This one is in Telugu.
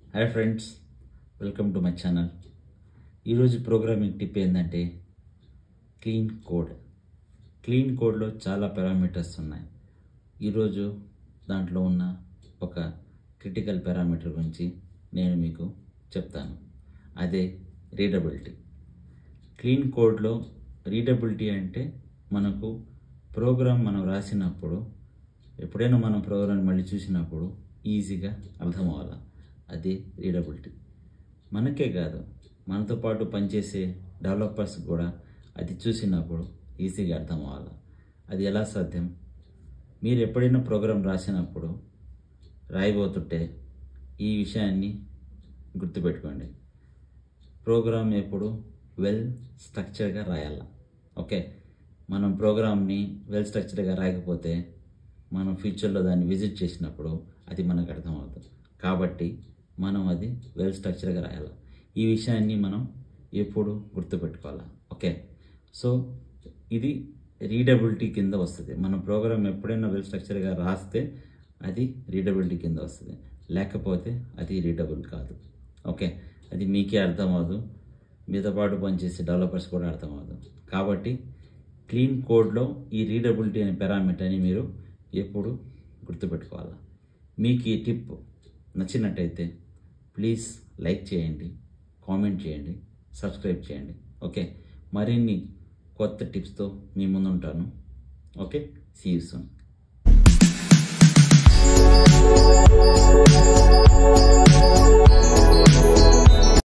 hi friends welcome to my channel ఈరోజు ప్రోగ్రామింగ్ టిప్ ఏంటంటే క్లీన్ కోడ్ క్లీన్ కోడ్లో చాలా పారామీటర్స్ ఉన్నాయి ఈరోజు దాంట్లో ఉన్న ఒక క్రిటికల్ పారామీటర్ గురించి నేను మీకు చెప్తాను అదే రీడబిలిటీ క్లీన్ కోడ్లో రీడబిలిటీ అంటే మనకు ప్రోగ్రామ్ మనం రాసినప్పుడు ఎప్పుడైనా మనం ప్రోగ్రామ్ మళ్ళీ చూసినప్పుడు ఈజీగా అర్థం అవ్వాలి అది రీడబిలిటీ మనకే కాదు మనతో పాటు పనిచేసే డెవలపర్స్ కూడా అది చూసినప్పుడు ఈజీగా అర్థం అవ్వాలి అది ఎలా సాధ్యం మీరు ఎప్పుడైనా ప్రోగ్రామ్ రాసినప్పుడు రాయబోతుంటే ఈ విషయాన్ని గుర్తుపెట్టుకోండి ప్రోగ్రామ్ ఎప్పుడు వెల్ స్ట్రక్చర్గా రాయాల ఓకే మనం ప్రోగ్రామ్ని వెల్ స్ట్రక్చర్గా రాయకపోతే మనం ఫ్యూచర్లో దాన్ని విజిట్ చేసినప్పుడు అది మనకు అర్థమవుతుంది కాబట్టి మనం అది వెల్ స్ట్రక్చర్గా రాయాలి ఈ విషయాన్ని మనం ఎప్పుడు గుర్తుపెట్టుకోవాలి ఓకే సో ఇది రీడబిలిటీ కింద వస్తుంది మన ప్రోగ్రామ్ ఎప్పుడైనా వెల్ స్ట్రక్చర్గా రాస్తే అది రీడబిలిటీ కింద వస్తుంది లేకపోతే అది రీడబుల్ కాదు ఓకే అది మీకే అర్థం అవ్వదు మీతో పాటు పనిచేసే డెవలపర్స్ కూడా అర్థం అవ్వదు కాబట్టి క్లీన్ కోడ్లో ఈ రీడబిలిటీ అనే పారామీటర్ని మీరు ఎప్పుడు గుర్తుపెట్టుకోవాలి మీకు ఈ టిప్ నచ్చినట్టయితే ప్లీజ్ లైక్ చేయండి కామెంట్ చేయండి సబ్స్క్రైబ్ చేయండి ఓకే మరిన్ని కొత్త టిప్స్తో మీ ముందు ఉంటాను ఓకే సీ యూ సూన్